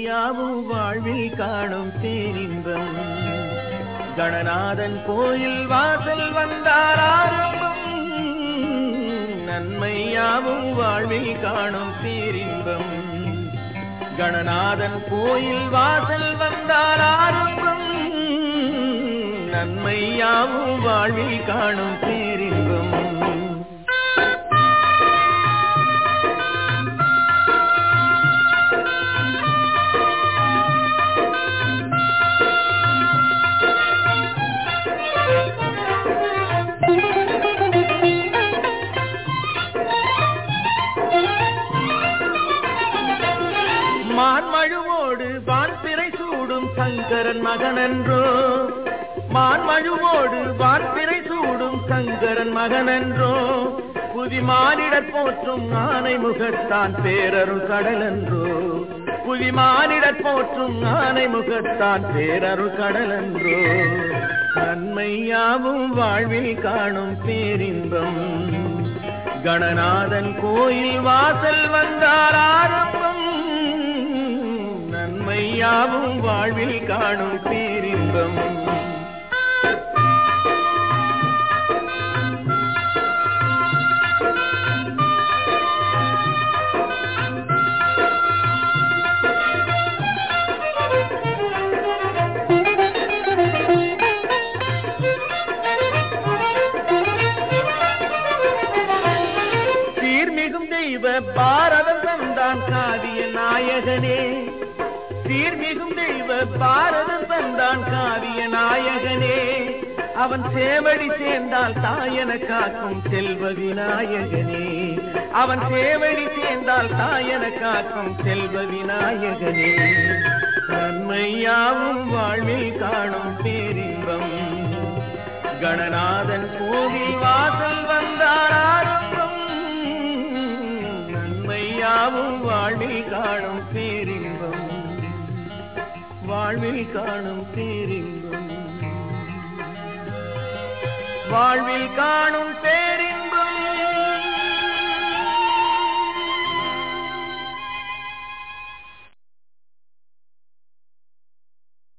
நன்மையாவும் வாழ்வில் காணும் பேரின்பம் கணநாதன் கோயில் வாசல் வந்தார் ஆரம்பம் நன்மையாவும் வாழ்வில் காணும் பேரின்பம் கணநாதன் கோயில் வாசல் வந்தார் ஆரம்பம் நன்மையாவும் வாழ்வில் காணும் பேரின்பம் மான்மழுவோடு வான்பிறை சூடும் சங்கரன் மகனன்றோ மான்மழுவோடு வான்பிறை சூடும் சங்கரன் மகனன்றோ புதி மானிடர் போற்றும் ஆனை முகத்தான் பேரருள் கடலன்றோ புதி மானிடர் போற்றும் ஆனை முகத்தான் பேரருள் கடலன்றோ நன்மையாவும் வாழ்வில் காணும் பேரின்பம் கணநாதன் கோயில் வாசல் வந்தார் ஆரம்பம் நன்மையாவும் வாழ்வில் காணும் பேரின்பம் சீர்மிகும் தெய்வ பாரதம் தந்தான் காவிய நாயகனே சீர்மிகும் தெய்வ பாரதம் தந்தான் காவிய நாயகனே அவன் சேவடி சேர்ந்தால் தாயன காக்கும் செல்வ விநாயகனே அவன் சேவடி சேர்ந்தால் தாயன காக்கும் செல்வ விநாயகனே நன்மையாவும் வாழ்வில் காணும் பேரின்பம் கணநாதன் கோவில் வாசல் வந்தார் ஆரம்பம் நன்மையாவும் வாழ்வில் காணும் பேரின்பம் வாழ்வில் காணும் பேரின்பம் வாழ்வில் காணும் பேர்